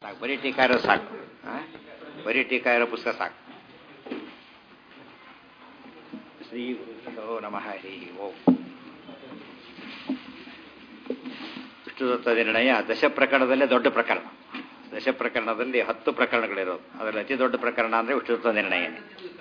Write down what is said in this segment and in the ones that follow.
ಸಾಕು ಬರೀ ಟೀಕಾ ಇರೋ ಸಾಕು ಆ? ಬರೀ ಟೀಕಾ ಇರೋ ಪುಸ್ತಕ ಸಾಕು ಶ್ರೀ ಗುರುಭ್ಯೋ ನಮಃ ಹರಿ ಓಂ ವಿಷ್ಣುದತ್ತ ನಿರ್ಣಯ ದಶ ಪ್ರಕರಣದಲ್ಲೇ ದೊಡ್ಡ ಪ್ರಕರಣ ದಶ ಪ್ರಕರಣದಲ್ಲಿ ಹತ್ತು ಪ್ರಕರಣಗಳಿರೋದು ಅದರಲ್ಲಿ ಅತಿ ದೊಡ್ಡ ಪ್ರಕರಣ ಅಂದರೆ ವಿಷ್ಣುದತ್ತ ನಿರ್ಣಯನೇ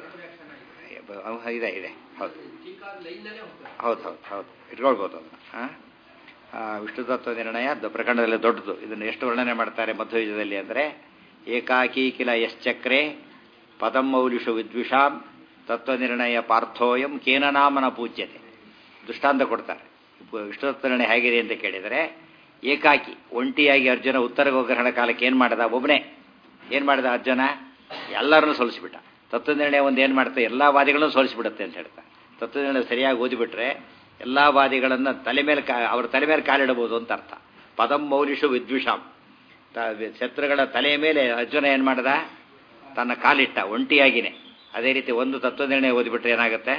ಇದೆ ಇದೆ ಹೌದು ಹೌದು ಹೌದು ಹೌದು ಇಟ್ಕೊಳ್ಬೋದು ಅದನ್ನು ಹಾಂ ವಿಷ್ಣು ತತ್ವ ನಿರ್ಣಯ ದ ಪ್ರಕರಣದಲ್ಲಿ ದೊಡ್ಡದು ಇದನ್ನು ಎಷ್ಟು ವರ್ಣನೆ ಮಾಡ್ತಾರೆ ಮಧ್ವಯುಜದಲ್ಲಿ ಅಂದರೆ ಏಕಾಕಿ ಕಿಲ ಯಶ್ಚಕ್ರೆ ಪದಂ ಮೌಲಿಷು ವಿದ್ವಿಷಾಂ ತತ್ವನಿರ್ಣಯ ಪಾರ್ಥೋಯಂ ಕೇನ ನಾಮನ ಪೂಜ್ಯತೆ ದೃಷ್ಟಾಂತ ಕೊಡ್ತಾರೆ ವಿಷ್ಣು ತತ್ವ ನಿರ್ಣಯ ಹೇಗಿದೆ ಅಂತ ಕೇಳಿದರೆ ಏಕಾಕಿ ಒಂಟಿಯಾಗಿ ಅರ್ಜುನ ಉತ್ತರ ಗೋಗ್ರಹಣ ಕಾಲಕ್ಕೆ ಏನು ಮಾಡಿದ ಒಬ್ಬನೇ ಏನು ಮಾಡಿದ ಅರ್ಜುನ ಎಲ್ಲರನ್ನೂ ಸೋಲಿಸಿಬಿಟ್ಟ ತತ್ವನಿರ್ಣಯ ಒಂದು ಏನು ಮಾಡ್ತಾರೆ ಎಲ್ಲ ವಾದಿಗಳನ್ನು ಸೋಲಿಸಿಬಿಡುತ್ತೆ ಅಂತ ಹೇಳ್ತಾರೆ ತತ್ವನಿರ್ಣಯ ಸರಿಯಾಗಿ ಓದಿಬಿಟ್ರೆ ಎಲ್ಲ ವಾದಿಗಳನ್ನು ತಲೆ ಮೇಲೆ ಕಾ ಅವ್ರ ತಲೆ ಮೇಲೆ ಕಾಲಿಡಬಹುದು ಅಂತ ಅರ್ಥ ಪದಂ ಮೌಲಿಷು ವಿದ್ವಿಷಾಂ ಶತ್ರುಗಳ ತಲೆಯ ಮೇಲೆ ಅರ್ಜುನ ಏನು ಮಾಡ್ದ ತನ್ನ ಕಾಲಿಟ್ಟ ಒಂಟಿಯಾಗಿನೇ ಅದೇ ರೀತಿ ಒಂದು ತತ್ವನಿರ್ಣಯ ಓದಿಬಿಟ್ರೆ ಏನಾಗುತ್ತೆ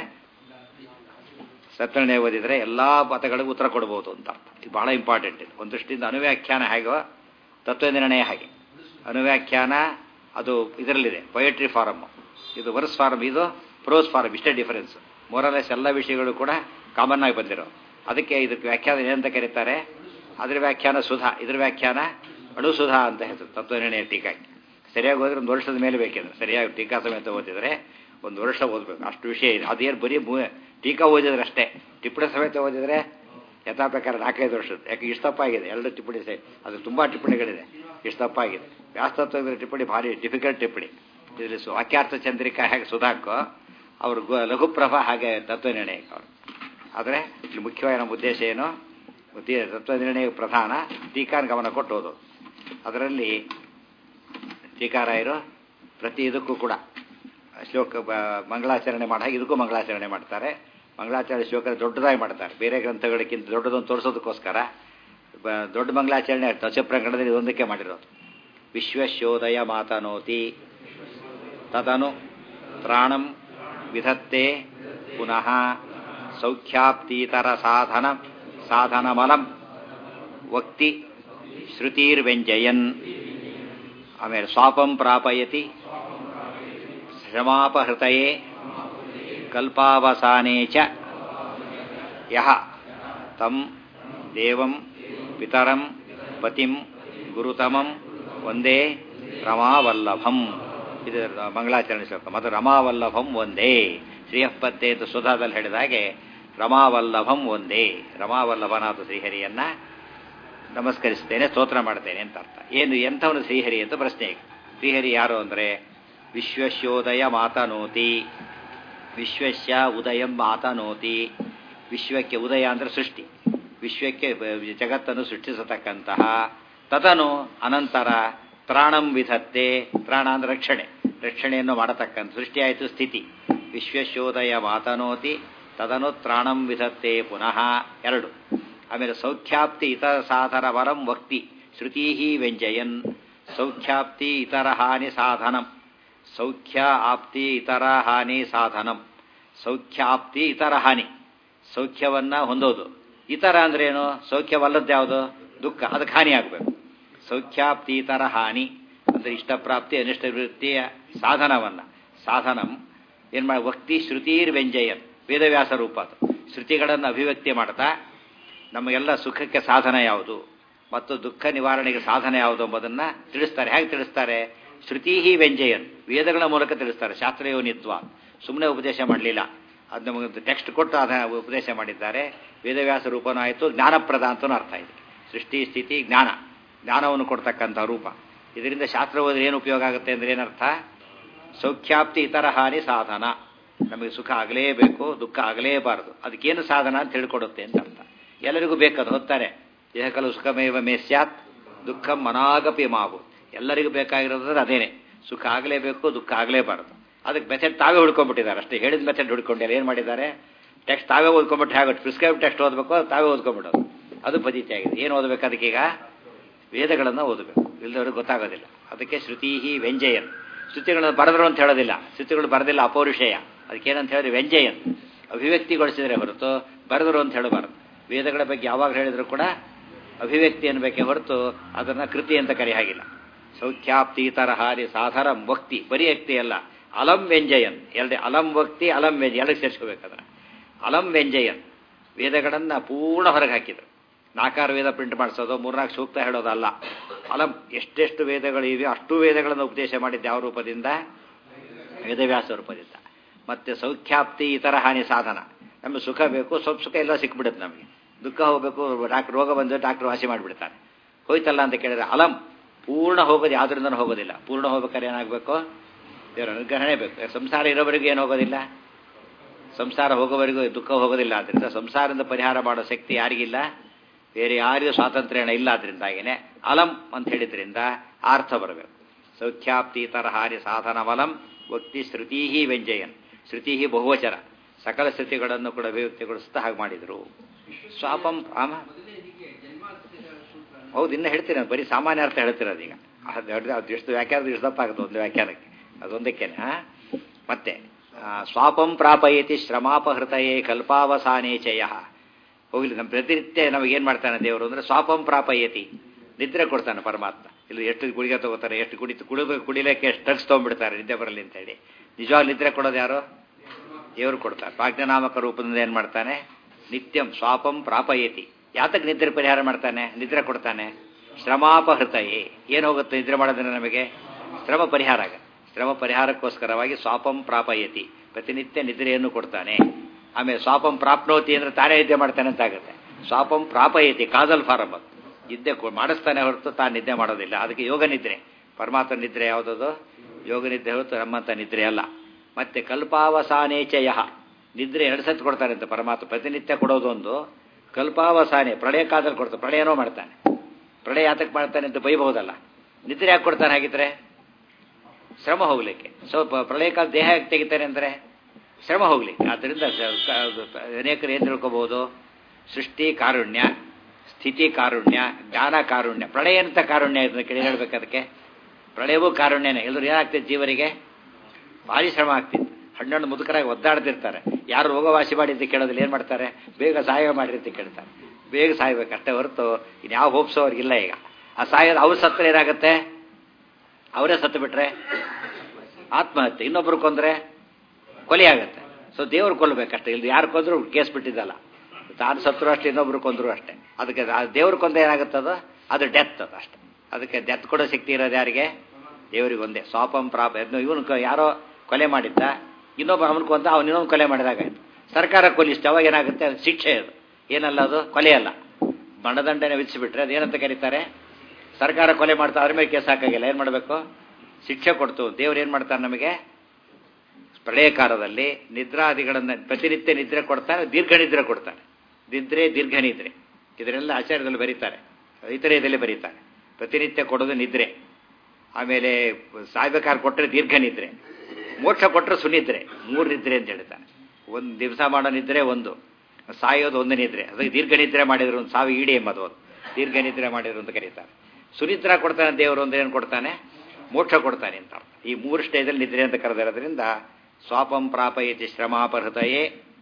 ತತ್ವನಿರ್ಣಯ ಓದಿದರೆ ಎಲ್ಲ ಪದಗಳಿಗೂ ಉತ್ತರ ಕೊಡ್ಬೋದು ಅಂತ ಅರ್ಥ ಇದು ಬಹಳ ಇಂಪಾರ್ಟೆಂಟ್ ಇದು ಒಂದು ದೃಷ್ಟಿಯಿಂದ ಅನುವ್ಯಾಖ್ಯಾನ ಹೇಗೋ ತತ್ವನಿರ್ಣಯ ಹಾಗೆ ಅನುವ್ಯಾಖ್ಯಾನ ಅದು ಇದರಲ್ಲಿದೆ ಪೊಯಟ್ರಿ ಫಾರಮ್ ಇದು ವರ್ಸ್ ಫಾರಮ್ ಇದು ಪ್ರೋಸ್ ಫಾರಮ್ ಇಷ್ಟೇ ಡಿಫರೆನ್ಸ್ ಮೋರಲೆಸ್ ಎಲ್ಲ ವಿಷಯಗಳು ಕೂಡ ಕಾಮನ್ ಆಗಿ ಬಂದಿರೋ ಅದಕ್ಕೆ ಇದಕ್ಕೆ ವ್ಯಾಖ್ಯಾನ ಏನಂತ ಕರೀತಾರೆ ಅದ್ರ ವ್ಯಾಖ್ಯಾನ ಸುಧಾ ಇದ್ರ ವ್ಯಾಖ್ಯಾನ ಅಣುಸುಧಾ ಅಂತ ಹೆಸರು ತತ್ವನಿರ್ಣಯ ಟೀಕಾಗಿ ಸರಿಯಾಗಿ ಓದಿದ್ರೆ ಒಂದು ವರ್ಷದ ಮೇಲೆ ಬೇಕಿದ್ರೆ ಸರಿಯಾಗಿ ಟೀಕಾ ಸಮೇತ ಓದಿದರೆ ಒಂದು ವರ್ಷ ಓದಬೇಕು ಅಷ್ಟು ವಿಷಯ ಇದೆ ಅದೇನು ಬರೀ ಟೀಕಾ ಓದಿದ್ರೆ ಅಷ್ಟೇ ಟಿಪ್ಪಣಿ ಸಮೇತ ಓದಿದರೆ ಯಥಾ ಪ್ರಕಾರ ನಾಲ್ಕೈದು ವರ್ಷದ ಯಾಕೆ ಇಷ್ಟಪ್ಪ ಆಗಿದೆ ಎರಡು ಟಿಪ್ಪಣಿ ಸೇ ಅದು ತುಂಬ ಟಿಪ್ಪಣಿಗಳಿದೆ ಇಷ್ಟಪ್ಪ ಆಗಿದೆ ವ್ಯಾಸ್ತತ್ವ ಟಿಪ್ಪಣಿ ಭಾರಿ ಡಿಫಿಕಲ್ಟ್ ಟಿಪ್ಪಣಿ ಇದರಲ್ಲಿ ವಾಕ್ಯಾರ್ಥ ಚಂದ್ರಿಕಾ ಹೇಗೆ ಸುಧಾಕೋ ಅವರು ಲಘುಪ್ರಭಾ ಹಾಗೆ ತತ್ವನಿರ್ಣಯ ಅವರು ಆದರೆ ಇಲ್ಲಿ ಮುಖ್ಯವಾಗಿ ನಮ್ಮ ಉದ್ದೇಶ ಏನು ತತ್ವನಿರ್ಣಯ ಪ್ರಧಾನ ಟೀಕಾನ್ ಗಮನ ಕೊಟ್ಟು ಓದೋದು ಅದರಲ್ಲಿ ಟೀಕಾರಾಯರು ಪ್ರತಿ ಇದಕ್ಕೂ ಕೂಡ ಶ್ಲೋಕ ಮಂಗಳಾಚರಣೆ ಮಾಡಿ ಹಾಗೆ ಇದಕ್ಕೂ ಮಂಗಳಾಚರಣೆ ಮಾಡ್ತಾರೆ ಮಂಗಳಾಚರಣೆ ಶ್ಲೋಕ ದೊಡ್ಡದಾಗಿ ಮಾಡ್ತಾರೆ ಬೇರೆ ಗ್ರಂಥಗಳಿಗಿಂತ ದೊಡ್ಡದೊಂದು ತೋರಿಸೋದಕ್ಕೋಸ್ಕರ ದೊಡ್ಡ ಮಂಗಳಾಚರಣೆ ದಶ ಪ್ರಕರಣದಲ್ಲಿ ಇದೊಂದಕ್ಕೆ ಮಾಡಿರೋದು ವಿಶ್ವಶೋದಯ ಮಾತನೋತಿ ತದನು ತ್ರಾಣಂ ವಿಧತ್ತೆ ಪುನಃ ಸೌಖ್ಯಾಪ್ತೀತರ ಸಾಧನ ಸಾಧನಮಲಂ ವಕ್ತಿ ಶ್ರುತಿರ್ವ್ಯಂಜಯನ್ ಆಮೇಲೆ ಸ್ವಾಪಂ ಪ್ರಾಪಯತಿ ಶ್ರಮಾಪಹೃತಯೇ ಕಲ್ಪಾವಸಾನೇ ಚ ಯಹ ತಂ ದೇವಂ ಪಿತರಂ ಪತಿಂ ಗುರುತಮಂ ಒಂದೇ ರಮಾವಲ್ಲಭಂ ಇದು ಮಂಗಳಾಚರಣೆ ಶ್ಲೋಕ ಮತ್ತು ರಮಾವಲ್ಲಭಂ ಒಂದೇ ಶ್ರೀಯಪ್ಪತ್ತೆ ಅಂತ ಸುಧಾದಲ್ಲಿ ಹೇಳಿದ ಹಾಗೆ ರಮಾವಲ್ಲಭಂ ಒಂದೇ ರಮಾವಲ್ಲಭನಾದ ಶ್ರೀಹರಿಯನ್ನ ನಮಸ್ಕರಿಸ್ತೇನೆ ಸ್ತೋತ್ರ ಮಾಡ್ತೇನೆ ಅಂತ ಅರ್ಥ ಏನು ಎಂಥವನು ಶ್ರೀಹರಿ ಅಂತ ಪ್ರಶ್ನೆ ಶ್ರೀಹರಿ ಯಾರು ಅಂದರೆ ವಿಶ್ವಶೋದಯ ಮಾತನೋತಿ ವಿಶ್ವಸ್ಯ ಉದಯಂ ಮಾತನೋತಿ ವಿಶ್ವಕ್ಕೆ ಉದಯ ಅಂದರೆ ಸೃಷ್ಟಿ ವಿಶ್ವಕ್ಕೆ ಜಗತ್ತನ್ನು ಸೃಷ್ಟಿಸತಕ್ಕಂತಹ ತದನು ಅನಂತರ ತ್ರಾಣಂ ವಿಧತ್ತೆ ತ್ರಾಣ ಅಂದ್ರೆ ರಕ್ಷಣೆ ರಕ್ಷಣೆಯನ್ನು ಮಾಡತಕ್ಕಂಥ ಸೃಷ್ಟಿಯಾಯಿತು ಸ್ಥಿತಿ ವಿಶ್ವಶೋದಯ ಮಾತನೋತಿ ತದನು ತ್ರಾಣಂ ವಿಧತ್ತೆ ಪುನಃ ಎರಡು ಆಮೇಲೆ ಸೌಖ್ಯಾಪ್ತಿ ಇತರ ಸಾಧನ ವರಂ ವಕ್ತಿ ಶ್ರುತಿ ವ್ಯಂಜಯನ್ ಸೌಖ್ಯಾಪ್ತಿ ಇತರ ಹಾನಿ ಸಾಧನಂ ಸೌಖ್ಯ ಆಪ್ತಿ ಇತರ ಹಾನಿ ಸಾಧನಂ ಸೌಖ್ಯಾಪ್ತಿ ಇತರ ಹಾನಿ ಸೌಖ್ಯವನ್ನ ಹೊಂದೋದು ಇತರ ಅಂದ್ರೇನು ಸೌಖ್ಯವಲ್ಲದ್ದು ಯಾವುದು ದುಃಖ ಅದಕ್ಕೆ ಹಾನಿ ಆಗಬೇಕು ಸೌಖ್ಯಾಪ್ತಿ ಇತರ ಹಾನಿ ಅಂದರೆ ಇಷ್ಟಪ್ರಾಪ್ತಿ ಅನಿಷ್ಟ ವೃತ್ತಿಯ ಸಾಧನವನ್ನ ಸಾಧನಂ ಏನು ಮಾಡಿ ವಕ್ತಿ ಶ್ರುತಿರ್ ವ್ಯಂಜಯನ್ ವೇದವ್ಯಾಸ ರೂಪ ಅದು ಶ್ರುತಿಗಳನ್ನು ಅಭಿವ್ಯಕ್ತಿ ಮಾಡ್ತಾ ನಮಗೆಲ್ಲ ಸುಖಕ್ಕೆ ಸಾಧನ ಯಾವುದು ಮತ್ತು ದುಃಖ ನಿವಾರಣೆಗೆ ಸಾಧನ ಯಾವುದು ಎಂಬುದನ್ನು ತಿಳಿಸ್ತಾರೆ ಹೇಗೆ ತಿಳಿಸ್ತಾರೆ ಶ್ರುತಿ ವ್ಯಂಜಯನ್ ವೇದಗಳ ಮೂಲಕ ತಿಳಿಸ್ತಾರೆ ಶಾಸ್ತ್ರಯೋನಿತ್ವ ಸುಮ್ಮನೆ ಉಪದೇಶ ಮಾಡಲಿಲ್ಲ ಅದು ನಮಗೆ ಟೆಕ್ಸ್ಟ್ ಕೊಟ್ಟು ಅದನ್ನ ಉಪದೇಶ ಮಾಡಿದ್ದಾರೆ ವೇದವ್ಯಾಸ ರೂಪನೂ ಆಯಿತು ಜ್ಞಾನಪ್ರದ ಅಂತಲೂ ಅರ್ಥ ಇದೆ ಸೃಷ್ಟಿ ಸ್ಥಿತಿ ಜ್ಞಾನ ಜ್ಞಾನವನ್ನು ಕೊಡ್ತಕ್ಕಂಥ ರೂಪ ಇದರಿಂದ ಶಾಸ್ತ್ರ ಓದಿದ್ರೆ ಏನು ಉಪಯೋಗ ಆಗುತ್ತೆ ಅಂದರೆ ಏನರ್ಥ ಸೌಖ್ಯಾಪ್ತಿ ಇತರ ಹಾನಿ ಸಾಧನ ನಮಗೆ ಸುಖ ಆಗಲೇಬೇಕು ದುಃಖ ಆಗಲೇಬಾರದು ಅದಕ್ಕೇನು ಸಾಧನ ಅಂತ ಹೇಳ್ಕೊಡುತ್ತೆ ಅಂತ ಅರ್ಥ ಎಲ್ಲರಿಗೂ ಬೇಕದು ಹೊತ್ತಾರೆ ದೇಹಕಲು ಸುಖಮೇವ ಮೇ ಸ್ಯಾತ್ ದುಃಖ ಮನಾಗಪಿ ಮಾವು ಎಲ್ಲರಿಗೂ ಬೇಕಾಗಿರೋದ್ರೆ ಅದೇನೆ ಸುಖ ಆಗಲೇಬೇಕು ದುಃಖ ಆಗಲೇಬಾರದು ಅದಕ್ಕೆ ಮೆಥಡ್ ತಾವೇ ಹುಡ್ಕೊಂಡ್ಬಿಟ್ಟಿದ್ದಾರೆ ಅಷ್ಟೇ ಹೇಳಿದ ಮೆಥಡ್ ಹುಡ್ಕೊಂಡಿಲ್ಲ ಏನು ಮಾಡಿದ್ದಾರೆ ಟೆಕ್ಸ್ಟ್ ತಾವೇ ಓದ್ಕೊಂಡ್ಬಿಟ್ಟು ಹೇಗೆ ಪ್ರಿಸ್ಕ್ರೈಬ್ ಟೆಕ್ಸ್ಟ್ ಓದಬೇಕು ತಾವೇ ಓದ್ಕೊಂಡ್ಬಿಡೋದು ಅದು ಪದ್ಧತಿ ಆಗಿದೆ ಏನು ಓದಬೇಕು ಅದಕ್ಕೀಗ ವೇದಗಳನ್ನು ಓದಬೇಕು ಇಲ್ಲದವ್ರಿಗೆ ಗೊತ್ತಾಗೋದಿಲ್ಲ ಅದಕ್ಕೆ ಶ್ರುತಿ ವ್ಯಂಜಯನ್ ಶ್ರುತಿಗಳನ್ನು ಬರೆದ್ರು ಅಂತ ಹೇಳೋದಿಲ್ಲ ಶ್ರುತಿಗಳು ಬರೆದಿಲ್ಲ ಅಪೌರುಷೇಯ ಅದಕ್ಕೇನಂತ ಹೇಳಿದ್ರೆ ವ್ಯಂಜಯನ್ ಅಭಿವ್ಯಕ್ತಿಗೊಳಿಸಿದರೆ ಹೊರತು ಬರೆದರು ಅಂತ ಹೇಳಬಾರದು ವೇದಗಳ ಬಗ್ಗೆ ಯಾವಾಗ ಹೇಳಿದ್ರು ಕೂಡ ಅಭಿವ್ಯಕ್ತಿ ಅನ್ಬೇಕೆ ಹೊರತು ಅದನ್ನು ಕೃತಿ ಅಂತ ಕರೆ ಹಾಗಿಲ್ಲ ಸೌಖ್ಯಾಪ್ತೀತರ ಹಾರಿ ಸಾಧರಂ ವಕ್ತಿ ಬರೀ ವ್ಯಕ್ತಿ ಅಲ್ಲ ಅಲಂ ವ್ಯಂಜಯನ್ ಎರಡೇ ಅಲಂ ವಕ್ತಿ ಅಲಂ ವ್ಯಂಜ ಎರಡಕ್ಕೆ ಸೇರಿಸ್ಕೋಬೇಕಾದ್ರೆ ಅಲಂ ವ್ಯಂಜಯನ್ ವೇದಗಳನ್ನು ಪೂರ್ಣ ಹೊರಗೆ ಹಾಕಿದ್ರು ನಾಲ್ಕಾರು ವೇದ ಪ್ರಿಂಟ್ ಮಾಡಿಸೋದು ಮೂರ್ನಾಲ್ಕು ಸೂಕ್ತ ಹೇಳೋದಲ್ಲ ಅಲಂ ಎಷ್ಟೆಷ್ಟು ವೇದಗಳು ಇವೆ ಅಷ್ಟು ವೇದಗಳನ್ನು ಉಪದೇಶ ಮಾಡಿದ್ದು ಯಾವ ರೂಪದಿಂದ ವೇದವ್ಯಾಸ ರೂಪದಿಂದ ಮತ್ತೆ ಸೌಖ್ಯಾಪ್ತಿ ಇತರ ಹಾನಿ ಸಾಧನ ನಮಗೆ ಸುಖ ಬೇಕು ಸ್ವಲ್ಪ ಸುಖ ಎಲ್ಲ ಸಿಕ್ಬಿಡುತ್ತೆ ನಮಗೆ ದುಃಖ ಹೋಗಬೇಕು ಡಾಕ್ಟರ್ ರೋಗ ಬಂದರೆ ಡಾಕ್ಟರ್ ವಾಸಿ ಮಾಡಿಬಿಡ್ತಾರೆ ಹೋಯ್ತಲ್ಲ ಅಂತ ಕೇಳಿದ್ರೆ ಅಲಂ ಪೂರ್ಣ ಹೋಗೋದು ಯಾವುದರಿಂದನೂ ಹೋಗೋದಿಲ್ಲ ಪೂರ್ಣ ಹೋಗ್ಬೇಕಾದ್ರೆ ಏನಾಗಬೇಕು ದೇವರ ಅನುಗ್ರಹಣೆ ಬೇಕು ಸಂಸಾರ ಇರೋವರೆಗೂ ಏನು ಹೋಗೋದಿಲ್ಲ ಸಂಸಾರ ಹೋಗೋವರೆಗೂ ದುಃಖ ಹೋಗೋದಿಲ್ಲ ಆದ್ದರಿಂದ ಸಂಸಾರದಿಂದ ಪರಿಹಾರ ಮಾಡೋ ಶಕ್ತಿ ಯಾರಿಗಿಲ್ಲ ಬೇರೆ ಯಾರಿಗೂ ಸ್ವಾತಂತ್ರ್ಯನ ಇಲ್ಲ ಅದರಿಂದಾಗಿನೇ ಅಲಂ ಅಂತ ಹೇಳಿದ್ರಿಂದ ಅರ್ಥ ಬರಬೇಕು ಸೌಖ್ಯಾಪ್ತೀತರ ಹಾರಿ ಸಾಧನವಲಂ ವಕ್ತಿ ಶ್ರುತೀ ವ್ಯಂಜಯನ್ ಶ್ರುತಿ ಬಹುವಚನ ಸಕಲ ಶ್ರುತಿಗಳನ್ನು ಕೂಡ ಅಭಿವ್ಯಕ್ತಿಗೊಳಿಸ್ತಾ ಹಾಗೆ ಮಾಡಿದರು ಸ್ವಾಪಂ ಆಮ ಹೌದು ಇನ್ನು ಹೇಳ್ತೀನಿ ನಾನು ಬರೀ ಸಾಮಾನ್ಯ ಅರ್ಥ ಹೇಳ್ತಿರೋದು ಈಗ ಅದು ಅದು ಎಷ್ಟು ವ್ಯಾಖ್ಯಾನ ಎಷ್ಟು ದಪ್ಪ ಆಗುತ್ತೆ ಒಂದು ವ್ಯಾಖ್ಯಾನಕ್ಕೆ ಅದೊಂದಕ್ಕೇನೆ ಹಾಂ ಮತ್ತೆ ಸ್ವಾಪಂ ಪ್ರಾಪಯತಿ ಶ್ರಮಾಪಹೃತಯೇ ಕಲ್ಪಾವಸಾನೇ ಚಯ ಹೋಗ್ಲಿ ನಮ್ಮ ಪ್ರತಿನಿತ್ಯ ನಮಗೇನು ಮಾಡ್ತಾನೆ ದೇವರು ಅಂದರೆ ಸ್ವಾಪಂ ಪ್ರಾಪಯತಿ ನಿದ್ರೆ ಕೊಡ್ತಾನೆ ಪರಮಾತ್ಮ ಇಲ್ಲಿ ಎಷ್ಟು ಗುಳಿಗೆ ತಗೋತಾರೆ ಎಷ್ಟು ಕುಡಿ ಕುಡಿದು ಕುಡಿಲಿಕ್ಕೆ ಎಷ್ಟು ಡ್ರಗ್ಸ್ ತೊಗೊಂಡ್ಬಿಡ್ತಾರೆ ನಿದ್ದೆ ಬರಲಿ ಅಂತೇಳಿ ನಿಜವಾಗ ನಿದ್ರೆ ಕೊಡೋದು ಯಾರು ದೇವರು ಕೊಡ್ತಾರೆ ಪ್ರಾಜ್ಞನಾಮಕ ರೂಪದಿಂದ ಏನು ಮಾಡ್ತಾನೆ ನಿತ್ಯಂ ಸ್ವಾಪಂ ಪ್ರಾಪಯತಿ ಯಾತಕ್ಕೆ ನಿದ್ರೆ ಪರಿಹಾರ ಮಾಡ್ತಾನೆ ನಿದ್ರೆ ಕೊಡ್ತಾನೆ ಶ್ರಮಾಪಹೃತಯೇ ಏನು ಹೋಗುತ್ತೆ ನಿದ್ರೆ ಮಾಡೋದ್ರೆ ನಮಗೆ ಶ್ರಮ ಪರಿಹಾರ ಆಗ ಶ್ರಮ ಪರಿಹಾರಕ್ಕೋಸ್ಕರವಾಗಿ ಸ್ವಾಪಂ ಪ್ರಾಪಯತಿ ಪ್ರತಿನಿತ್ಯ ನಿದ್ರೆಯನ್ನು ಕೊಡ್ತಾನೆ ಆಮೇಲೆ ಸ್ವಾಪಂ ಪ್ರಾಪ್ನೋತಿ ಅಂದ್ರೆ ತಾನೇ ನಿದ್ದೆ ಮಾಡ್ತಾನೆ ಅಂತ ಆಗುತ್ತೆ ಸ್ವಾಪಂ ಪ್ರಾಪಯತಿ ಕಾದಲ್ ಫಾರಂ ಅದು ನಿದ್ದೆ ಮಾಡಿಸ್ತಾನೆ ಹೊರತು ತಾನು ನಿದ್ದೆ ಮಾಡೋದಿಲ್ಲ ಅದಕ್ಕೆ ಯೋಗ ನಿದ್ರೆ ಪರಮಾತ್ಮ ನಿದ್ರೆ ಯಾವುದದು ಯೋಗ ನಿದ್ರೆ ಹೊರತು ನಮ್ಮಂಥ ನಿದ್ರೆ ಅಲ್ಲ ಮತ್ತೆ ಕಲ್ಪಾವಸಾನೇಚಯ ನಿದ್ರೆ ಎರಡು ಸತಿ ಕೊಡ್ತಾನೆ ಅಂತ ಪರಮಾತ್ಮ ಪ್ರತಿನಿತ್ಯ ಕೊಡೋದೊಂದು ಕಲ್ಪಾವಸಾನೆ ಪ್ರಳಯ ಕಾದಲ್ಲಿ ಕೊಡ್ತಾನೆ ಪ್ರಳಯನೋ ಮಾಡ್ತಾನೆ ಪ್ರಳಯ ಯಾತಕ್ಕೆ ಮಾಡ್ತಾನೆ ಅಂತ ಬೈಬಹುದಲ್ಲ ನಿದ್ರೆ ಯಾಕೆ ಕೊಡ್ತಾನೆ ಹಾಗಿದ್ರೆ ಶ್ರಮ ಹೋಗ್ಲಿಕ್ಕೆ ಸೊ ಪ್ರಳಯ ಕಾಲ ದೇಹ ಯಾಕೆ ತೆಗಿತಾನೆ ಅಂದರೆ ಶ್ರಮ ಹೋಗ್ಲಿಕ್ಕೆ ಆದ್ದರಿಂದ ಅನೇಕರು ಏನು ತಿಳ್ಕೊಬಹುದು ಸೃಷ್ಟಿ ಕಾರುಣ್ಯ ಸ್ಥಿತಿ ಕಾರುಣ್ಯ ಜ್ಞಾನ ಕಾರುಣ್ಯ ಪ್ರಳಯ ಅಂತ ಕಾರುಣ್ಯ ಇದನ್ನ ಕೇಳಿ ಹೇಳ್ಬೇಕು ಅದಕ್ಕೆ ಪ್ರಳಯವೂ ಕಾರುಣ್ಯನೇ ಎಲ್ಲರೂ ಏನಾಗ್ತಿತ್ತು ಜೀವರಿಗೆ ಭಾರಿ ಶ್ರಮ ಆಗ್ತಿತ್ತು ಹಣ್ಣು ಮುದುಕರಾಗಿ ಒದ್ದಾಡ್ತಿರ್ತಾರೆ ಯಾರು ರೋಗವಾಸಿ ಮಾಡಿ ಅಂತ ಕೇಳೋದಿಲ್ಲ ಏನು ಮಾಡ್ತಾರೆ ಬೇಗ ಸಹಾಯ ಮಾಡಿರಿ ಅಂತ ಕೇಳ್ತಾರೆ ಬೇಗ ಸಾಯ್ಬೇಕು ಅಷ್ಟೇ ಹೊರತು ಇನ್ಯಾವ ಹೋಪ್ಸೋ ಅವ್ರಿಗಿಲ್ಲ ಈಗ ಆ ಸಾಯೋದು ಅವ್ರು ಸತ್ತರೆ ಏನಾಗುತ್ತೆ ಅವರೇ ಸತ್ತು ಬಿಟ್ರೆ ಆತ್ಮಹತ್ಯೆ ಇನ್ನೊಬ್ರು ಕೊಂದ್ರೆ ಕೊಲೆ ಆಗುತ್ತೆ ಸೊ ದೇವ್ರು ಕೊಲ್ಲಬೇಕಷ್ಟೇ ಇಲ್ಲಿ ಯಾರು ಕೊಂದ್ರು ಕೇಸ್ ಬಿಟ್ಟಿದ್ದಲ್ಲ ತಾನು ಸತ್ರು ಅಷ್ಟೇ ಇನ್ನೊಬ್ರು ಕೊಂದ್ರು ಅಷ್ಟೇ ಅದಕ್ಕೆ ದೇವ್ರು ಕೊಂದ ಏನಾಗುತ್ತದ ಅದು ಡೆತ್ ಅದು ಅಷ್ಟೇ ಅದಕ್ಕೆ ಡೆತ್ ಕೊಡೋ ಶಕ್ತಿ ಇರೋದು ಯಾರಿಗೆ ದೇವರಿಗೆ ಒಂದೇ ಸ್ವಾಪಂ ಪ್ರಾಪ ಇವನು ಯಾರೋ ಕೊಲೆ ಮಾಡಿದ್ದ ಇನ್ನೊಬ್ಬ ಅವನು ಕೊಂದ ಅವನು ಇನ್ನೊಂದು ಕೊಲೆ ಮಾಡಿದಾಗ ಆಯ್ತು ಸರ್ಕಾರ ಕೊಲಿಸ್ಟ್ ಅವಾಗ ಏನಾಗುತ್ತೆ ಶಿಕ್ಷೆ ಅದು ಏನಲ್ಲ ಅದು ಕೊಲೆ ಅಲ್ಲ ಮರಣದಂಡನೆ ವಿಧಿಸಿಬಿಟ್ರೆ ಅದೇನಂತ ಕರೀತಾರೆ ಸರ್ಕಾರ ಕೊಲೆ ಮಾಡ್ತಾ ಅದ್ರ ಮೇಲೆ ಕೇಸ್ ಹಾಕಾಗಿಲ್ಲ ಏನು ಮಾಡಬೇಕು ಶಿಕ್ಷೆ ಕೊಡ್ತು ದೇವ್ರು ಏನು ಮಾಡ್ತಾರೆ ನಮಗೆ ಪ್ರಳಯ ಕಾಲದಲ್ಲಿ ನಿದ್ರಾದಿಗಳನ್ನು ಪ್ರತಿನಿತ್ಯ ನಿದ್ರೆ ಕೊಡ್ತಾನೆ ದೀರ್ಘ ನಿದ್ರೆ ಕೊಡ್ತಾನೆ ನಿದ್ರೆ ದೀರ್ಘ ನಿದ್ರೆ ಇದನ್ನೆಲ್ಲ ಆಚಾರ್ಯದಲ್ಲಿ ಬರೀತಾರೆ ಇತರೆಯದಲ್ಲಿ ಬರೀತಾರೆ ಪ್ರತಿನಿತ್ಯ ಕೊಡೋದು ನಿದ್ರೆ ಆಮೇಲೆ ಸಾಯ್ಬೇಕಾದ್ರೆ ಕೊಟ್ಟರೆ ದೀರ್ಘ ನಿದ್ರೆ ಮೋಕ್ಷ ಕೊಟ್ಟರೆ ಸುನಿದ್ರೆ ಮೂರು ನಿದ್ರೆ ಅಂತ ಹೇಳ್ತಾನೆ ಒಂದು ದಿವಸ ಮಾಡೋ ನಿದ್ರೆ ಒಂದು ಸಾಯೋದು ಒಂದು ನಿದ್ರೆ ಅದಕ್ಕೆ ದೀರ್ಘ ನಿದ್ರೆ ಮಾಡಿದ್ರು ಒಂದು ಸಾವು ಈಡಿ ಎಂಬುದು ಒಂದು ದೀರ್ಘ ನಿದ್ರೆ ಮಾಡಿದ್ರು ಅಂತ ಕರೀತಾರೆ ಸುನಿದ್ರ ಕೊಡ್ತಾನೆ ದೇವರು ಅಂದ್ರೆ ಏನು ಕೊಡ್ತಾನೆ ಮೋಕ್ಷ ಕೊಡ್ತಾನೆ ಅಂತ ಅರ್ಥ ಈ ಮೂರು ಸ್ಟೇಜಲ್ಲಿ ನಿದ್ರೆ ಅಂತ ಕರೆದಿರೋದ್ರಿಂದ ಸ್ವಾಪಂ ಪ್ರಾಪಯತಿ ಶ್ರಮಾಪಹೃತಯೇ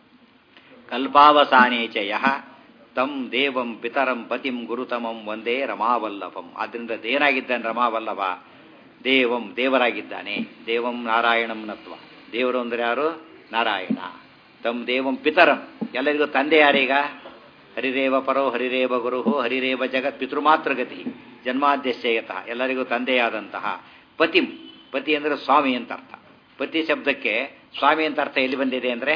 ಕಲ್ಪಾವಸಾನೇ ಚ ಯಹ ತಂ ದೇವಂ ಪಿತರಂ ಪತಿಂ ಗುರುತಮಂ ಒಂದೇ ರಮಾವಲ್ಲಭಂ ಆದ್ದರಿಂದ ದೇನಾಗಿದ್ದಾನೆ ರಮಾವಲ್ಲಭ ದೇವಂ ದೇವರಾಗಿದ್ದಾನೆ ದೇವಂ ನಾರಾಯಣಂ ನತ್ವ ದೇವರು ಅಂದ್ರೆ ಯಾರು ನಾರಾಯಣ ತಂ ದೇವಂ ಪಿತರಂ ಎಲ್ಲರಿಗೂ ತಂದೆ ಯಾರೀಗ ಹರಿರೇವ ಪರೋ ಹರಿರೇವ ಗುರು ಹರಿರೇವ ಜಗತ್ ಪಿತೃಮಾತ್ರ ಗತಿ ಜನ್ಮಾದ್ಯಶ್ಚಯತಃ ಎಲ್ಲರಿಗೂ ತಂದೆಯಾದಂತಹ ಪತಿಂ ಪತಿ ಅಂದರೆ ಸ್ವಾಮಿ ಅಂತ ಅರ್ಥ ಪತಿ ಶಬ್ದಕ್ಕೆ ಸ್ವಾಮಿ ಅಂತ ಅರ್ಥ ಎಲ್ಲಿ ಬಂದಿದೆ ಅಂದರೆ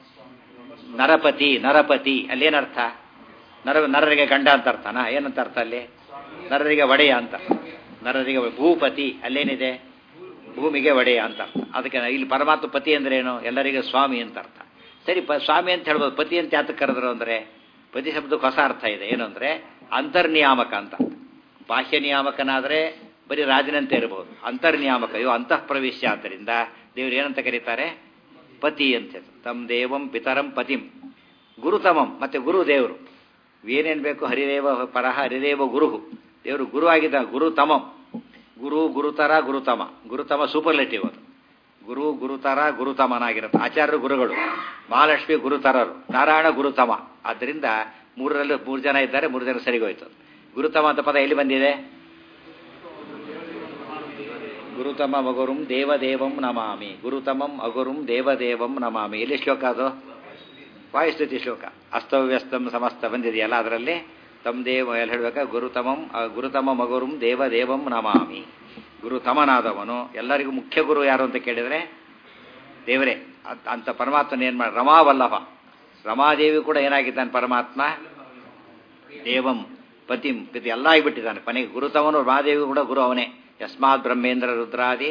ನರಪತಿ ನರಪತಿ ಅಲ್ಲೇನರ್ಥ ನರ ನರರಿಗೆ ಗಂಡ ಅಂತ ಅರ್ಥನಾ ಏನಂತ ಅರ್ಥ ಅಲ್ಲಿ ನರರಿಗೆ ಒಡೆಯ ಅಂತ ನರರಿಗೆ ಭೂಪತಿ ಅಲ್ಲೇನಿದೆ ಭೂಮಿಗೆ ಒಡೆಯ ಅಂತ ಅರ್ಥ ಅದಕ್ಕೆ ಇಲ್ಲಿ ಪರಮಾತ್ಮ ಪತಿ ಅಂದ್ರೆ ಏನು ಎಲ್ಲರಿಗೆ ಸ್ವಾಮಿ ಅಂತ ಅರ್ಥ ಸರಿ ಪ ಸ್ವಾಮಿ ಅಂತ ಹೇಳ್ಬೋದು ಪತಿ ಅಂತ ಯಾತಕ್ಕೆ ಕರೆದ್ರು ಅಂದರೆ ಪತಿ ಶಬ್ದಕ್ಕೆ ಹೊಸ ಅರ್ಥ ಇದೆ ಏನು ಅಂದರೆ ಅಂತರ್ನಿಯಾಮಕ ಅಂತ ಬಾಹ್ಯ ನಿಯಾಮಕನಾದರೆ ಬರೀ ರಾಜನಂತೆ ಇರಬಹುದು ಅಂತರ್ನಿಯಾಮಕ ಇವು ಅಂತಃ ಪ್ರವೇಶ ಆದ್ದರಿಂದ ದೇವರು ಏನಂತ ಕರೀತಾರೆ ಪತಿ ಅಂತ ತಮ್ ದೇವಂ ಪಿತರಂ ಪತಿಂ ಗುರುತಮಂ ಮತ್ತೆ ಗುರು ದೇವರು ಏನೇನು ಬೇಕು ಹರಿದೇವ ಪರಹ ಹರಿದೇವ ಗುರು ದೇವರು ಗುರು ಆಗಿದ್ದ ಗುರುತಮಂ ಗುರು ಗುರುತರ ಗುರುತಮ ಗುರುತಮ ಸೂಪರ್ಲೆಟಿವ್ ಅದು ಗುರು ಗುರುತರ ಗುರುತಮನಾಗಿರುತ್ತೆ ಆಚಾರ್ಯರು ಗುರುಗಳು ಮಹಾಲಕ್ಷ್ಮಿ ಗುರುತರರು ನಾರಾಯಣ ಗುರುತಮ ಆದ್ದರಿಂದ ಮೂರರಲ್ಲಿ ಮೂರು ಜನ ಇದ್ದಾರೆ ಮೂರು ಜನ ಸರಿಗೋಯ್ತು ಗುರುತಮ ಅಂತ ಪದ ಎಲ್ಲಿ ಬಂದಿದೆ ಗುರುತಮ ಅಗುರುಂ ದೇವದೇವಂ ನಮಾಮಿ ಗುರುತಮಂ ಅಗುರುಂ ದೇವದೇವಂ ನಮಾಮಿ ಎಲ್ಲಿ ಶ್ಲೋಕ ಅದು ವಾಯುಸ್ತುತಿ ಶ್ಲೋಕ ಅಸ್ತವ್ಯಸ್ತಂ ಸಮಸ್ತ ಬಂದಿದೆಯಲ್ಲ ಅದರಲ್ಲಿ ತಮ್ ದೇವ ಎಲ್ಲ ಹೇಳ್ಬೇಕಾ ಗುರುತಮಂ ಅ- ಗುರುತಮ ಮಗುರುಂ ದೇವದೇವಂ ನಮಾಮಿ ಗುರುತಮನಾದವನು ಎಲ್ಲರಿಗೂ ಮುಖ್ಯ ಗುರು ಯಾರು ಅಂತ ಕೇಳಿದರೆ ದೇವರೇ ಅದ್- ಅಂತ ಪರಮಾತ್ಮನ ಏನು ಮಾಡಿ ರಮಾವಲ್ಲಭ ರಮಾದೇವಿ ಕೂಡ ಏನಾಗಿದ್ದಾನೆ ಪರಮಾತ್ಮ ದೇವಂ ಪತಿಂ ಪತಿ ಎಲ್ಲ ಆಗಿಬಿಟ್ಟಿದ್ದಾನೆ ಕೊನೆಗೆ ಗುರುತವನು ರಮಾದೇವಿ ಕೂಡ ಗುರು ಅವನೇ ಯಸ್ಮಾತ್ ಬ್ರಹ್ಮೇಂದ್ರ ರುದ್ರಾದಿ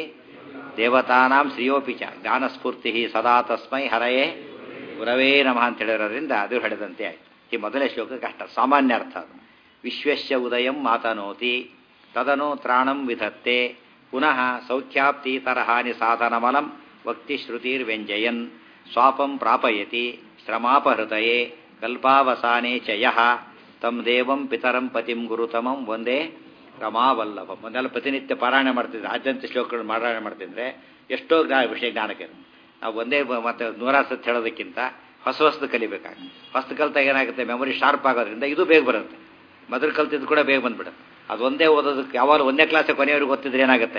ದೇವತಾನಾಂ ಶ್ರೀಯೋಪಿಚ ಜ್ಞಾನಸ್ಫೂರ್ತಿ ಸದಾ ತಸ್ಮೈ ಹರಯೇ ಗುರವೇ ನಮಃ ಅಂತ ಹೇಳಿರೋದ್ರಿಂದ ಅದು ಹೇಳಿದಂತೆ ಆಯ್ತು ಈ ಮೊದಲೇ ಶ್ಲೋಕಕ್ಕೆ ಅಷ್ಟ ಸಾಮಾನ್ಯ ಅರ್ಥ ಅದು ವಿಶ್ವಸ್ಯ ಉದಯಂ ಮಾತನೋತಿ ತದನು ತ್ರಾಣಂ ವಿಧತ್ತೆ ಪುನಃ ಸೌಖ್ಯಾಪ್ತಿ ತರಹಾನಿ ಸಾಧನಮಲಂ ವಕ್ತಿ ಶ್ರುತಿರ್ವ್ಯಂಜಯನ್ ಸ್ವಾಪಂ ಪ್ರಾಪಯತಿ ಶ್ರಮಾಪಹೃತಯೇ ಕಲ್ಪಾವಸಾನೆ ಚ ಯಃ ತಂ ದೇವಂ ಪಿತರಂ ಪತಿಂ ಗುರುತಮಂ ಒಂದೇ ರಮಾವಲ್ಲಭಂ ಮೊದಲ ಪ್ರತಿನಿತ್ಯ ಪಾರಾಯಣ ಮಾಡ್ತಿದ್ರೆ ಆದ್ಯಂತ ಶ್ಲೋಕಗಳು ಪಾರಾಯಣ ಮಾಡ್ತಿದ್ರೆ ಎಷ್ಟೋ ಜ್ಞಾ ವಿಷಯ ಜ್ಞಾನಕ್ಕೆ ನಾವು ಒಂದೇ ಬ- ಮತ್ತೆ ನೂರಾರು ಸತಿ ಹೇಳೋದಕ್ಕಿಂತ ಹೊಸ ಹೊಸದು ಕಲಿಬೇಕಾಗುತ್ತೆ ಹೊಸದು ಕಲ್ತಾಗ ಏನಾಗುತ್ತೆ ಮೆಮೊರಿ ಶಾರ್ಪ್ ಆಗೋದ್ರಿಂದ ಇದು ಬೇಗ ಬರುತ್ತೆ ಮೊದಲು ಕಲ್ತಿದ್ದು ಕೂಡ ಬೇಗ ಬಂದ್ಬಿಡುತ್ತೆ ಅದು ಒಂದೇ ಓದೋದಕ್ಕೆ ಯಾವಾಗ ಒಂದೇ ಕ್ಲಾಸ್ ಕೊನೆಯವರೆಗೆ ಓದ್ತಿದ್ರೆ ಏನಾಗುತ್ತೆ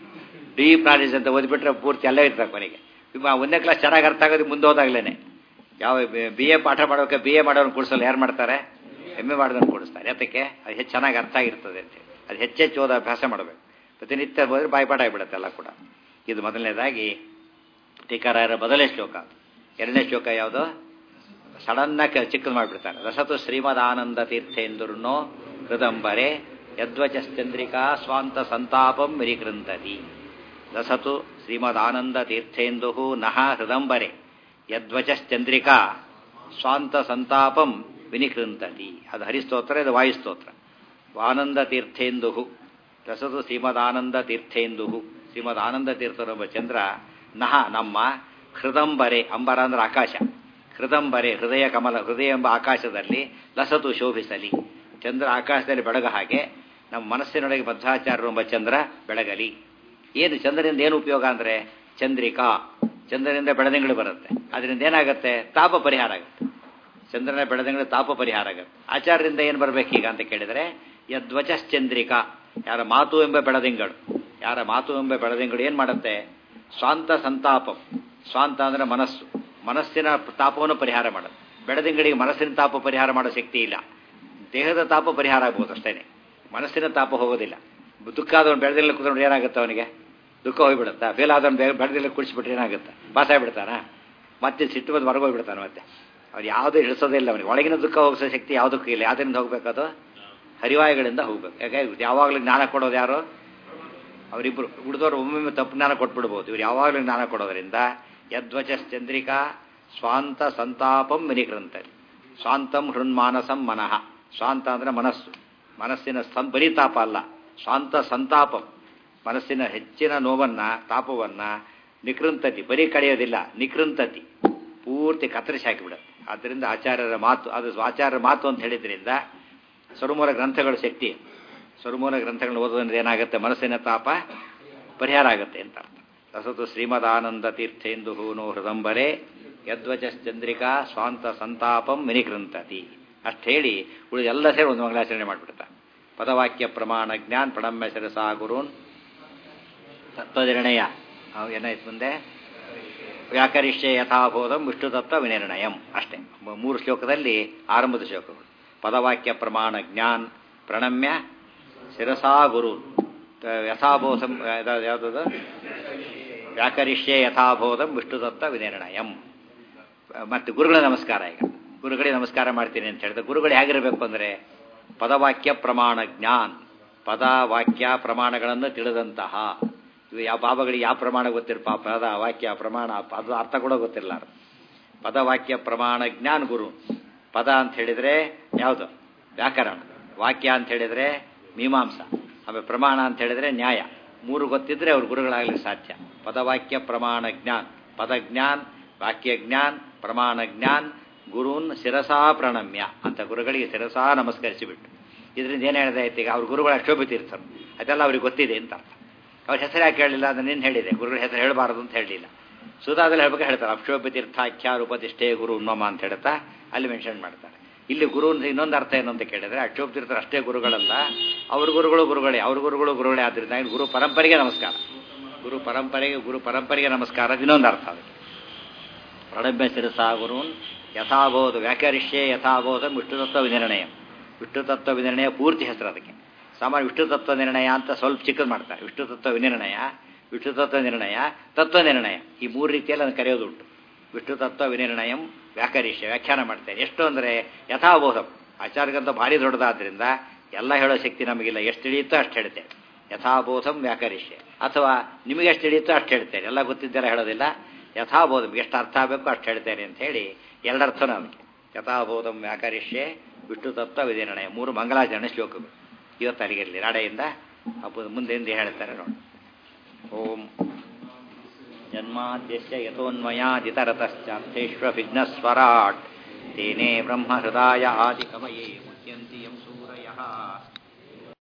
ಡೀಪ್ ನಾಲೆಜ್ ಅಂತ ಓದ್ಬಿಟ್ರೆ ಪೂರ್ತಿ ಅಲ್ಲೇ ಇರ್ತಾರೆ ಕೊನೆಗೆ ಇವಾಗ ಒಂದನೇ ಕ್ಲಾಸ್ ಚೆನ್ನಾಗಿ ಅರ್ಥ ಆಗೋದು ಮುಂದೆ ಹೋದಾಗ್ಲೇನೆ ಯಾವ ಬಿ ಎ ಪಾಠ ಮಾಡೋಕೆ ಬಿ ಎ ಮಾಡೋರು ಕೂಡಿಸಲ್ಲ ಯಾರು ಮಾಡ್ತಾರೆ ಎಮ್ ಎ ಮಾಡಿದವ್ರು ಕೂಡಿಸ್ತಾರೆ ಯಾತಕ್ಕೆ ಅದು ಹೆಚ್ಚು ಚೆನ್ನಾಗಿ ಅರ್ಥ ಆಗಿರ್ತದೆ ಅಂತ ಅದು ಹೆಚ್ಚೆಚ್ಚು ಓದೋ ಅಭ್ಯಾಸ ಮಾಡಬೇಕು ಪ್ರತಿನಿತ್ಯ ಹೋದ್ರೆ ಬಾಯ್ಪಾಠ ಆಗಿಬಿಡುತ್ತೆ ಎಲ್ಲ ಕೂಡ ಇದು ಮೊದಲನೇದಾಗಿ ಟೀಕಾರಾಯರ ಮೊದಲನೇ ಶ್ಲೋಕ ಎರಡನೇ ಶ್ಲೋಕ ಯಾವುದು ಸಡನ್ನಾಗಿ ಚಿಕ್ಕದು ಮಾಡಿಬಿಡ್ತಾರೆ ರಸತು ಶ್ರೀಮದಾನಂದ ತೀರ್ಥೇಂದುರ್ನೋ ಹೃದಂಬರೆ ಯದ್ವಚಶ್ಚಂದ್ರಿಕಾ ಸ್ವಾಂತ ಸಂತಾಪಂ ವಿರಿಕೃಂತತಿ ರಸತು ಶ್ರೀಮದಾನಂದ ತೀರ್ಥೇಂದು ನಃ ಹೃದಂಬರೆ ಯದ್ವಚಶ್ಚಂದ್ರಿಕಾ ಸ್ವಾಂತ ಸಂತಾಪಂ ವಿನಿಕೃಂತತಿ ಅದು ಹರಿಸ್ತೋತ್ರ ಇದು ವಾಯುಸ್ತೋತ್ರ ಆನಂದ ತೀರ್ಥೇಂದು ರಸತು ಶ್ರೀಮದಾನಂದ ತೀರ್ಥೇಂದು ಶ್ರೀಮದ್ ಆನಂದ ತೀರ್ಥರೆಂಬ ಚಂದ್ರ ನಹ ನಮ್ಮ ಹೃದಂಬರೆ ಅಂಬರ ಅಂದ್ರೆ ಆಕಾಶ ಹೃದಂಬರೆ ಹೃದಯ ಕಮಲ ಹೃದಯ ಎಂಬ ಆಕಾಶದಲ್ಲಿ ಲಸತು ಶೋಭಿಸಲಿ ಚಂದ್ರ ಆಕಾಶದಲ್ಲಿ ಬೆಳಗ ಹಾಗೆ ನಮ್ಮ ಮನಸ್ಸಿನೊಳಗೆ ಬದ್ಧಾಚಾರ್ಯರು ಎಂಬ ಚಂದ್ರ ಬೆಳಗಲಿ ಏನು ಚಂದ್ರನಿಂದ ಏನು ಉಪಯೋಗ ಅಂದರೆ ಚಂದ್ರಿಕಾ ಚಂದ್ರನಿಂದ ಬೆಳದಿಂಗಳು ಬರುತ್ತೆ ಅದರಿಂದ ಏನಾಗುತ್ತೆ ತಾಪ ಪರಿಹಾರ ಆಗುತ್ತೆ ಚಂದ್ರನ ಬೆಳದಿಂಗಳು ತಾಪ ಪರಿಹಾರ ಆಗುತ್ತೆ ಆಚಾರ್ಯರಿಂದ ಏನು ಬರಬೇಕೀಗ ಅಂತ ಕೇಳಿದರೆ ಯದ್ವಚಶ್ಚಂದ್ರಿಕಾ ಯಾರ ಮಾತು ಎಂಬ ಬೆಳದಿಂಗಳು ಯಾರ ಮಾತು ಎಂಬ ಬೆಳದಿಂಗಳು ಏನು ಮಾಡುತ್ತೆ ಸ್ವಾಂತ ಸಂತಾಪಂ ಸ್ವಾಂತ ಅಂದರೆ ಮನಸ್ಸು ಮನಸ್ಸಿನ ತಾಪವನ್ನು ಪರಿಹಾರ ಮಾಡುತ್ತೆ ಬೆಳದಿಂಗಳಿಗೆ ಮನಸ್ಸಿನ ತಾಪ ಪರಿಹಾರ ಮಾಡೋ ಶಕ್ತಿ ಇಲ್ಲ ದೇಹದ ತಾಪ ಪರಿಹಾರ ಆಗ್ಬೋದು ಅಷ್ಟೇ ಮನಸ್ಸಿನ ತಾಪ ಹೋಗೋದಿಲ್ಲ ದುಃಖ ಆದವನು ಬೆಳೆದಿಲ್ಲ ಕೂತ್ಕೊಂಡು ಏನಾಗುತ್ತೆ ಅವನಿಗೆ ದುಃಖ ಹೋಗ್ಬಿಡುತ್ತಾ ಫೇಲ್ ಆದವನು ಬೆಳೆದಿಲ್ಲ ಕುಡಿಸ್ಬಿಟ್ರೆ ಏನಾಗುತ್ತೆ ಪಾಸ್ ಆಗಿಬಿಡ್ತಾನ ಮತ್ತೆ ಸಿಟ್ಟು ಬಂದು ಹೊರಗೆ ಹೋಗ್ಬಿಡ್ತಾನೆ ಮತ್ತೆ ಅವ್ರು ಯಾವುದೂ ಇಳಿಸೋದೇ ಇಲ್ಲ ಅವನಿಗೆ ಒಳಗಿನ ದುಃಖ ಹೋಗಿಸೋ ಶಕ್ತಿ ಯಾವುದಕ್ಕೂ ಇಲ್ಲ ಯಾವುದರಿಂದ ಹೋಗ್ಬೇಕದು ಹರಿವಾಯುಗಳಿಂದ ಹೋಗ್ಬೇಕು ಯಾಕೆ ಯಾವಾಗಲೂ ಜ್ಞಾನ ಕೊಡೋದು ಯಾರು ಅವರಿಬ್ಬರು ಉಳಿದವರು ಒಮ್ಮೊಮ್ಮೆ ತಪ್ಪು ಜ್ಞಾನ ಕೊಟ್ಬಿಡ್ಬೋದು ಇವ್ರು ಯಾವಾಗಲೂ ಜ್ಞಾನ ಕೊಡೋದ್ರಿಂದ ಯದ್ವಚಶ್ಚಂದ್ರಿಕಾ ಸ್ವಾಂತ ಸಂತಾಪಂ ವಿನಿಕೃಂತರಿ ಸ್ವಾಂತಂ ಹೃನ್ಮಾನಸಂ ಮನಃ ಸ್ವಾಂತ ಅಂದರೆ ಮನಸ್ಸು ಮನಸ್ಸಿನ ಸಂ ಪರಿತಾಪ ಅಲ್ಲ ಸ್ವಾಂತ ಸಂತಾಪಂ ಮನಸ್ಸಿನ ಹೆಚ್ಚಿನ ನೋವನ್ನ ತಾಪವನ್ನ ನಿಕೃಂತತಿ ಬರೀ ಕಳೆಯೋದಿಲ್ಲ ನಿಕೃಂತತಿ ಪೂರ್ತಿ ಕತ್ತರಿಸಿ ಹಾಕಿಬಿಡುತ್ತೆ ಆದ್ದರಿಂದ ಆಚಾರ್ಯರ ಮಾತು ಅದು ಆಚಾರ್ಯರ ಮಾತು ಅಂತ ಹೇಳಿದ್ರಿಂದ ಸ್ವರುಮೂಲ ಗ್ರಂಥಗಳ ಶಕ್ತಿ ಸ್ವರುಮೂಲ ಗ್ರಂಥಗಳನ್ನು ಓದೋದ್ರಿಂದ ಏನಾಗುತ್ತೆ ಮನಸ್ಸಿನ ತಾಪ ಪರಿಹಾರ ಆಗುತ್ತೆ ಅಂತ ಅರ್ಥ ರಸತು ಶ್ರೀಮದಾನಂದ ತೀರ್ಥೇಂದು ಹೂನು ಹೃದಂಬರೆ ಯದ್ವಚಶ್ಚಂದ್ರಿಕಾ ಸ್ವಾಂತ ಸಂತಾಪಂ ವಿನಿಕೃಂತತಿ ಅಷ್ಟು ಹೇಳಿ ಉಳಿದ ಎಲ್ಲ ಸೇರಿ ಒಂದು ಮಂಗಳಾಚರಣೆ ಮಾಡಿಬಿಡ್ತಾ ಪದವಾಕ್ಯ ಪ್ರಮಾಣ ಜ್ಞಾನ್ ಪ್ರಣಮ್ಯ ಶಿರಸಾ ಗುರುನ್ ತತ್ವನಿರ್ಣಯ ಅವು ಏನಾಯ್ತು ಮುಂದೆ ವ್ಯಾಕರಿಷ್ಯ ಯಥಾಬೋಧಂ ವಿಷ್ಣು ತತ್ವ ವಿನಿರ್ಣಯಂ ಅಷ್ಟೇ ಮ- ಮೂರು ಶ್ಲೋಕದಲ್ಲಿ ಆರಂಭದ ಶ್ಲೋಕಗಳು ಪದವಾಕ್ಯ ಪ್ರಮಾಣ ಜ್ಞಾನ್ ಪ್ರಣಮ್ಯ ಶಿರಸಾ ಗುರು ತ- ಯಥಾಬೋಧಂ ಯಾವುದದು ವ್ಯಾಕರಿಷ್ಯ ಯಥಾಬೋಧಂ ವಿಷ್ಣು ತತ್ವ ವಿನಿರ್ಣಯಂ ಮತ್ತು ಗುರುಗಳ ನಮಸ್ಕಾರ ಈಗ ಗುರುಗಳಿಗೆ ನಮಸ್ಕಾರ ಮಾಡ್ತೀನಿ ಅಂತ ಹೇಳಿದ್ರೆ ಗುರುಗಳು ಹೇಗಿರಬೇಕು ಅಂದರೆ ಪದವಾಕ್ಯ ಪ್ರಮಾಣ ಜ್ಞಾನ್ ಪದ ವಾಕ್ಯ ಪ್ರಮಾಣಗಳನ್ನು ತಿಳಿದಂತಹ ಇವು ಯಾವ ಬಾಬಾಗಳಿಗೆ ಯಾವ ಪ್ರಮಾಣ ಗೊತ್ತಿರಪ್ಪ ಪದ ವಾಕ್ಯ ಪ್ರಮಾಣ ಅದು ಅರ್ಥ ಕೂಡ ಗೊತ್ತಿಲ್ಲ ಪದವಾಕ್ಯ ಪ್ರಮಾಣ ಜ್ಞಾನ್ ಗುರು ಪದ ಅಂತ ಹೇಳಿದರೆ ಯಾವುದು ವ್ಯಾಕರಣ ವಾಕ್ಯ ಅಂತ ಹೇಳಿದರೆ ಮೀಮಾಂಸ ಆಮೇಲೆ ಪ್ರಮಾಣ ಅಂತ ಹೇಳಿದರೆ ನ್ಯಾಯ ಮೂರು ಗೊತ್ತಿದ್ರೆ ಅವ್ರು ಗುರುಗಳಾಗಲಿಕ್ಕೆ ಸಾಧ್ಯ ಪದವಾಕ್ಯ ಪ್ರಮಾಣ ಜ್ಞಾನ್ ಪದಜ್ಞಾನ್ ವಾಕ್ಯ ಜ್ಞಾನ್ ಪ್ರಮಾಣ ಜ್ಞಾನ್ ಗುರುನ್ ಶಿರಸಾ ಪ್ರಣಮ್ಯ ಅಂತ ಗುರುಗಳಿಗೆ ಶಿರಸಾ ನಮಸ್ಕರಿಸಿಬಿಟ್ಟು ಇದರಿಂದ ಏನು ಹೇಳಿದೆ ಆಯ್ತು ಈಗ ಅವ್ರ ಗುರುಗಳು ಅಕ್ಷೋಭಿತೀರ್ಥರು ಅದೆಲ್ಲ ಅವ್ರಿಗೆ ಗೊತ್ತಿದೆ ಅಂತ ಅರ್ಥ ಅವ್ರ ಹೆಸರು ಯಾಕೆ ಹೇಳಲಿಲ್ಲ ಅದನ್ನ ನಿನ್ನ ಹೇಳಿದೆ ಗುರುಗಳ ಹೆಸರು ಹೇಳಬಾರದು ಅಂತ ಹೇಳಲಿಲ್ಲ ಸುಧಾದಲ್ಲಿ ಹೇಳ್ಬೇಕು ಹೇಳ್ತಾರೆ ಅಕ್ಷೋಭಿತೀರ್ಥಾಖ್ಯ ರೂಪತಿಷ್ಠೇ ಗುರು ಉನ್ನಮ ಅಂತ ಹೇಳ್ತಾ ಅಲ್ಲಿ ಮೆನ್ಷನ್ ಮಾಡ್ತಾರೆ ಇಲ್ಲಿ ಗುರು ಅಂದ್ರೆ ಇನ್ನೊಂದು ಅರ್ಥ ಏನು ಅಂತ ಕೇಳಿದ್ರೆ ಅಕ್ಷೋಭತೀರ್ಥರು ಅಷ್ಟೇ ಗುರುಗಳಲ್ಲ ಅವ್ರ ಗುರುಗಳು ಗುರುಗಳೇ ಅವ್ರ ಗುರುಗಳು ಗುರುಗಳೇ ಆದ್ರಿಂದ ಗುರು ಪರಂಪರೆಗೆ ನಮಸ್ಕಾರ ಗುರು ಪರಂಪರೆಗೆ ಗುರು ಪರಂಪರೆಗೆ ನಮಸ್ಕಾರ ಅದು ಇನ್ನೊಂದು ಅರ್ಥ ಅದಕ್ಕೆ ಪ್ರಣಮ್ಯ ಶಿರಸಾ ಗುರುನ್ ಯಥಾಬೋಧ ವ್ಯಾಕರಿಷ್ಯೆ ಯಥಾಬೋಧ ವಿಷ್ಣು ತತ್ವ ವಿನಿರ್ಣಯ ವಿಷ್ಣು ತತ್ವ ವಿನಿರ್ಣಯ ಪೂರ್ತಿ ಹೆಸರು ಅದಕ್ಕೆ ಸಾಮಾನ್ಯ ವಿಷ್ಣು ತತ್ವ ನಿರ್ಣಯ ಅಂತ ಸ್ವಲ್ಪ ಚಿಕ್ಕದು ಮಾಡ್ತಾರೆ ವಿಷ್ಣು ತತ್ವ ವಿನಿರ್ಣಯ ವಿಷ್ಣು ತತ್ವ ನಿರ್ಣಯ ತತ್ವ ನಿರ್ಣಯ ಈ ಮೂರು ರೀತಿಯಲ್ಲಿ ಅದನ್ನು ಕರೆಯೋದುಂಟು ವಿಷ್ಣು ತತ್ವ ವಿನಿರ್ಣಯಂ ವ್ಯಾಕರಿಷ್ಯ ವ್ಯಾಖ್ಯಾನ ಮಾಡ್ತಾರೆ ಎಷ್ಟು ಅಂದರೆ ಯಥಾಬೋಧಂ ಆಚಾರ್ಯಗಂತ ಭಾರಿ ದೊಡ್ಡದಾದ್ರಿಂದ ಎಲ್ಲ ಹೇಳೋ ಶಕ್ತಿ ನಮಗಿಲ್ಲ ಎಷ್ಟು ಹಿಡಿಯುತ್ತೋ ಅಷ್ಟು ಹೇಳ್ತೇವೆ ಯಥಾಬೋಧಂ ವ್ಯಾಕರಿಷ್ಯ ಅಥವಾ ನಿಮಗೆ ಎಷ್ಟು ಹಿಡಿಯುತ್ತೋ ಅಷ್ಟು ಹೇಳ್ತೇನೆ ಎಲ್ಲ ಗೊತ್ತಿದ್ದೆಲ್ಲ ಹೇಳೋದಿಲ್ಲ ಯಥಾಬೋಧಂ ಎಷ್ಟು ಅರ್ಥ ಆಗಬೇಕು ಅಷ್ಟು ಹೇಳ್ತೇನೆ ಅಂತ ಹೇಳಿ ಎರಡರ್ಥನೂ ಅದಕ್ಕೆ ಯಥಾಬೋಧಂ ವ್ಯಾಕರಿಷ್ಯೆ ವಿಷ್ಣು ತತ್ವ ವಿನಿರ್ಣಯ ಮೂರು ಮಂಗಲಾಚರಣೆ ಶ್ಲೋಕಗಳು ಇವತ್ತು ಅಲ್ಲಿಗಿರಲಿ ನಾಳೆಯಿಂದ ಹಬ್ಬದ ಮುಂದೆಯಿಂದ ಹೇಳ್ತಾರೆ ನೋಡಿ ಓಂ ಜನ್ಮಾದ್ಯಸ್ಯ ಯಥೋನ್ಮಯಾದಿತರತಶ್ಚಾರ್ಥೇಶ್ವ ವಿಘ್ನಸ್ವರಾಟ್ ತೇನೇ ಬ್ರಹ್ಮ ಹೃದಯ ಆದಿಕಮಯೇ